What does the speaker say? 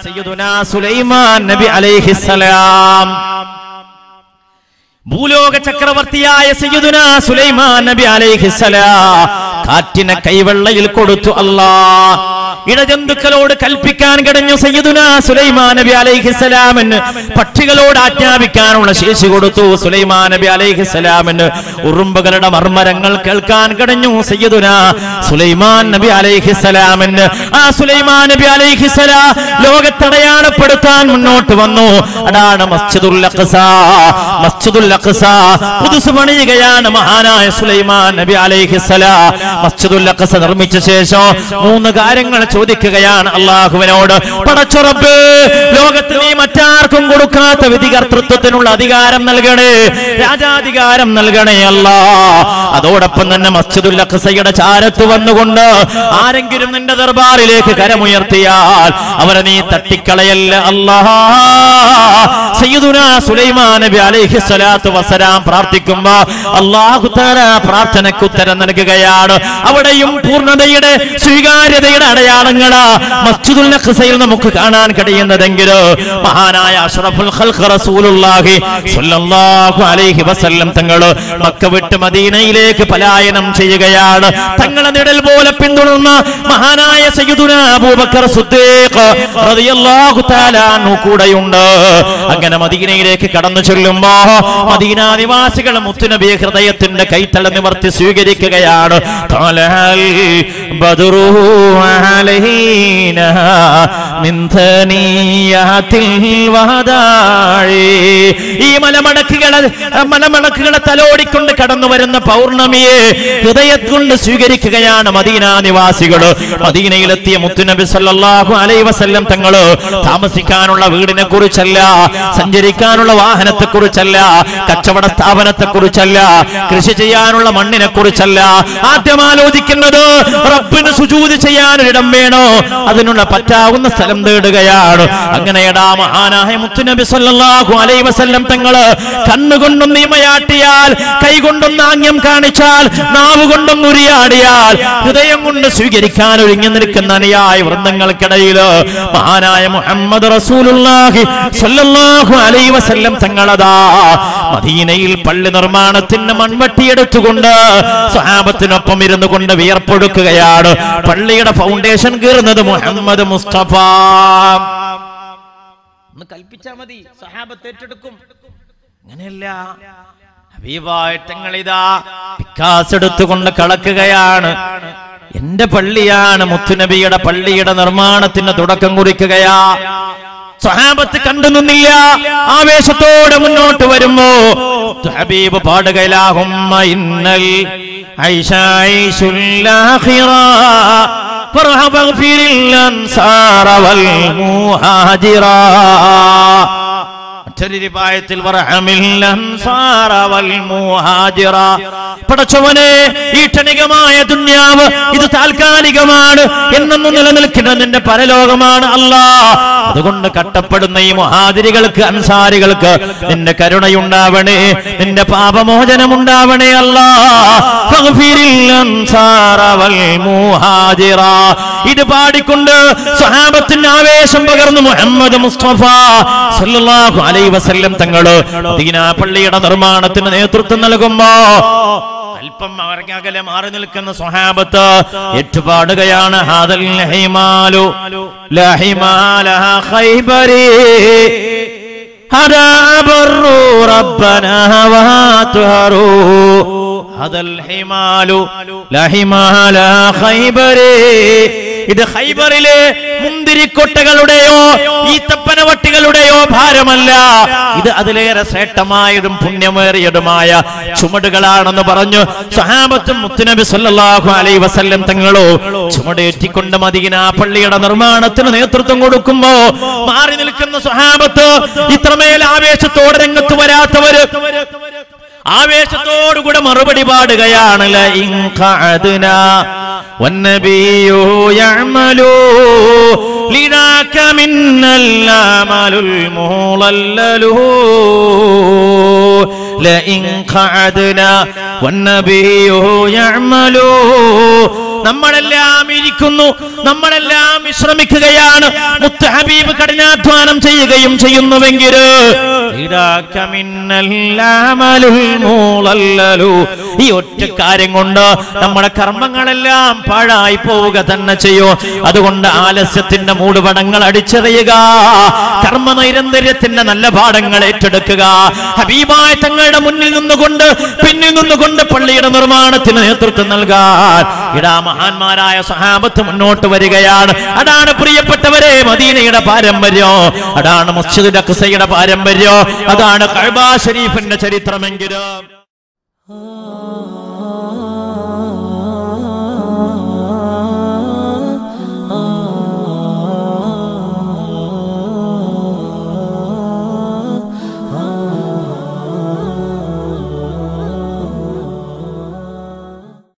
സയ്യിദുനാ സുലൈമാൻ നബി അലൈഹിസ്സലാം ഭൂലോക ചക്രവർത്തിയായ സയ്യിദുനാ സുലൈമാൻ നബി അലൈഹിസ്സലാം കാറ്റിനെ കൈവെള്ളയിൽ കൊടുത്തു അല്ലാ ഇടജന്തുക്കളോട് കൽപ്പിക്കാൻ കഴിഞ്ഞു സയ്യിദുനാ സുലൈമാൻ നബി അലൈഹിസ്സലാമിന് പക്ഷികളോട് ആജ്ഞാപിക്കാനുള്ള ശേഷി കൊടുത്തു സുലൈമാൻ നബി അലൈഹിസ്സലാമിന് ഉറുമ്പുകളുടെ മർമ്മരങ്ങൾ കേൾക്കാൻ കഴിഞ്ഞു സയ്യിദുനാ സുലൈമാൻ നബി അലൈഹിസ്സലാമിന് ആ സുലൈമാൻ നബി അലൈഹിസ്സലാം ലോകത്തടയാളപ്പെടുത്താൻ മുന്നോട്ട് വന്നു അതാണ് മസ്ജിദുൽ അഖ്സ മസ്ജിദുൽ അഖ്സ പുതുസ് പണിയുകയാണ് മഹാനായ സുലൈമാൻ നബി അലൈഹിസ്സലാം മസ്ജിദുൽ അഖ്സ നിർമ്മിച്ച ശേഷം മൂന്ന് കാര്യങ്ങൾ ചോദിക്കുകയാണ് അള്ളാഹുവിനോട് പടച്ചുറപ്പ് ലോകത്ത് നീ മറ്റാർക്കും കൊടുക്കാത്ത വിധികർത്തൃത്വത്തിനുള്ള അധികാരം നൽകണേ രാജാധികാരം നൽകണേ അല്ല അതോടൊപ്പം തന്നെ മസ്ജിദുൽ അഖ്സയുടെ ചാരത്ത് വന്നുകൊണ്ട് ആരെങ്കിലും നിന്റെ ദർബാറിലേക്ക് കരമുയർത്തിയാൽ അവരെ നീ തട്ടിക്കളയല്ല അല്ലാ സയ്യിദുനാ സുലൈമാൻ നബി അലൈഹി സ്വലാത്തു വസ്സലാം പ്രാർത്ഥിക്കുമ്പോ അല്ലാഹു തആല പ്രാർത്ഥനയ്ക്ക് ഉത്തരം നൽകുകയാണ് അവിടെയും പൂർണ്ണതയുടെ സ്വീകാര്യതയുടെ അടയാളങ്ങളാ മസ്ജിദുൽ അഖ്സയിൽ നമുക്ക് കാണാൻ കഴിയുന്നതെങ്കിൽ മഹാനായ അഷ്റഫുൽ ഖൽഖ് റസൂലുള്ളാഹി സ്വല്ലല്ലാഹു അലൈഹി വസല്ലം തങ്ങൾ മക്ക വിട്ട് മദീനയിലേക്ക് പലായനം ചെയ്യുകയാണ് തങ്ങളെ നിഴൽ പോലെ പിന്തുടർന്ന മഹാനായ സയ്യിദുനാ അബൂബക്കർ സിദ്ദീഖ് റളിയല്ലാഹു തആല അൻഹു കൂടെയുണ്ട് അങ്ങനെ മദീനയിലേക്ക് കടന്നു ചെല്ലുമ്പോ മദീന നിവാസികൾ മുത്തുനബി ഹൃദയത്തിന്റെ കൈത്തള നിവർത്തി സ്വീകരിക്കുകയാണ് തലഹൽ ബദറു അലൈനാ മിൻ ഥനിയാത്തിൽ വദാഇ ഈ മലമടക്കുകളെ മലമടക്കുകളെ തലോടിക്കൊണ്ട് കടന്നു വരുന്ന പൗർണമിയെ ഹൃദയത് കൊണ്ട് സ്വീകരിക്കുകയാണ് മദീന നിവാസികൾ മദീനയിലെത്തിയ മുത്തുനബി സല്ലല്ലാഹു അലൈഹി വസല്ലം തങ്ങള് താമസിക്കാനുള്ള വീടിനെ കുറിച്ചല്ല സഞ്ചരിക്കാനുള്ള വാഹനത്തെ കുറിച്ചല്ല കച്ചവട സ്ഥാപനത്തെ കുറിച്ചല്ല കൃഷി ചെയ്യാനുള്ള മണ്ണിനെ കുറിച്ചല്ല ആദ്യം ആലോചിക്കുന്നത് റബ്ബിന് സുജൂതി ചെയ്യാൻ ഒരിടം വേണോ അതിനുള്ള പറ്റാവുന്ന സ്ഥലം തേടുകയാണ് അങ്ങനെയടാ മഹാനായ മുത്തുനബി സല്ലല്ലാഹു അലൈഹി വസല്ലം തങ്ങള് കണ്ണുകൊണ്ടും നിയമയാട്ടിയാൽ കൈകൊണ്ടും ആംഗ്യം കാണിച്ചാൽ നാവ് കൊണ്ടും ഉരിയാടിയാൽ ഹൃദയം കൊണ്ട് സ്വീകരിക്കാൻ ഒരുങ്ങി നിൽക്കുന്ന അനുയായ വൃന്ദങ്ങൾക്കിടയിൽ മഹാനായ മുഹമ്മദ് റസൂലുള്ളാഹി സ്വല്ലല്ലാഹു അലൈഹി വസല്ലം തങ്ങളതാ മദീനയിൽ പള്ളി നിർമ്മാണത്തിന് മൺവട്ടിയെടുത്തുകൊണ്ട് സ്വഹാബത്തിനൊപ്പം ഇരുന്നു കൊണ്ട് വിയർപ്പൊടുക്കുകയാണ് പള്ളിയുടെ ഫൗണ്ടേഷൻ കീറുന്നത് മുഹമ്മദ് മുസ്തഫ ഒന്ന് കൽപ്പിച്ചാ മതി സഹാബത്ത് ഏറ്റെടുക്കും അങ്ങനെയല്ല ഹബീബായിട്ടങ്ങളിതാ പിക്കാസ് എടുത്തുകൊണ്ട് കളക്കുകയാണ് എന്റെ പള്ളിയാണ് മുത്തുനബിയുടെ പള്ളിയുടെ നിർമ്മാണത്തിന് തുടക്കം കുറിക്കുകയാ സ്വഹാബത്ത് കണ്ടു നിന്നില്ല ആവേശത്തോടെ മുന്നോട്ട് വരുമ്പോ ഹബീബ് പാടുകയിലാഹുമ്മ ഇന്നൽ ഐഷ ഐശുൽ ആഖിറ فارحم اغفر الانصار والمهاجر മറ്റൊരു റിവായത്തിൽ വറഹമിൽ അൻസാറ വൽ മുഹാജിറ പടച്ചവനെ ഈ ക്ഷണികമായ ദുന്യാവ് ഇത് താൽക്കാലികമാണ് എന്നെന്നും നിലനിൽക്കുന്ന നിന്റെ പരലോകമാണ് അല്ലാ അതുകൊണ്ട് കട്ടപ്പെടുന്ന ഈ മുഹാദിരികൾക്ക് അൻസാരികൾക്ക് നിന്റെ കരുണയുണ്ടാവണേ നിന്റെ പാപമോചനം ഉണ്ടാവണേ അല്ലാ ഫഗ്ഫിരിൽ അൻസാറ വൽ മുഹാജിറ ഇത് പാടിക്കൊണ്ട് സ്വഹാബത്തിന് ആവേശം പകർന്നു മുഹമ്മദ് മുസ്തഫ സല്ലല്ലാഹു അലൈഹി വസല്ലം തങ്ങള് മദീന പള്ളിയുടെ നിർമ്മാണത്തിന് നേതൃത്വം നൽകുമ്പോ അല്പം അവർക്ക് അകലെ മാറി നിൽക്കുന്ന സ്വഹാബത്ത് ഏറ്റുപാടുകയാണ് ഹാദൽ ലഹിമാലു ലഹിമാല ഖൈബരി هذا بر ربنا واتهرو هذا الحمال لا حمال خيبري ഇത് ഹൈബറിലെ മുന്തിരിക്കൊട്ടകളുടെയോ ഈത്തപ്പനവട്ടികളുടെയോ ഭാരമല്ല ഇത് അതിലേറെ ശ്രേഷ്ഠമായതും പുണ്യമേറിയതുമായ ചുമടുകളാണെന്ന് പറഞ്ഞു സഹാബത്തും മുത്തുനബി സല്ലല്ലാഹു അലൈഹി വസല്ലം തങ്ങളോ ചുമടേറ്റിക്കൊണ്ട് മദീന പള്ളിയുടെ നിർമ്മാണത്തിന് നേതൃത്വം കൊടുക്കുമ്പോ മാറി നിൽക്കുന്ന സഹാബത്ത് ഇത്രമേൽ ആവേശത്തോടെ രംഗത്ത് വരാത്തവര് ആവേശത്തോടുകൂടെ മറുപടി പാടുകയാണ് ലഇൻ ഖഅദ്നാ വന്നബിയു യഅമലു ലിദാക മിന്നൽ അമലുൽ മുളല്ലലു لئن قعدنا والنبي يعمل നമ്മളെല്ലാം ഇരിക്കുന്നു നമ്മളെല്ലാം വിശ്രമിക്കുകയാണ് മുത്ത് ഹബീബ് കഠിനാധ്വാനം ചെയ്യുകയും ചെയ്യുന്നുവെങ്കിൽ ഇതാക്ക മിന്നല്ലാമലുൽ മൂളല്ലലു. ഈ ഒറ്റ കാര്യം കൊണ്ട് നമ്മുടെ കർമ്മങ്ങളെല്ലാം പാഴായി പോവുക തന്നെ ചെയ്യും അതുകൊണ്ട് ആലസ്യത്തിന്റെ മൂടുപടങ്ങൾ അടിച്ചെറിയുക കർമ്മ നൈരന്തര്യത്തിന്റെ നല്ല പാഠങ്ങൾ ഏറ്റെടുക്കുക ഹബീബായ തങ്ങളുടെ മുന്നിൽ നിന്നുകൊണ്ട് പിന്നിൽ നിന്നുകൊണ്ട് പള്ളിയുടെ നിർമ്മാണത്തിന് നേതൃത്വം നൽകാൻ ഇടാ മഹാന്മാരായ സഹാബത്ത് മുന്നോട്ട് വരികയാണ് അതാണ് പ്രിയപ്പെട്ടവരെ മദീനയുടെ പാരമ്പര്യം അതാണ് മസ്ജിദ് അക്സയുടെ പാരമ്പര്യം അതാണ് കഅബ ഷരീഫിന്റെ ചരിത്രമെങ്കിലും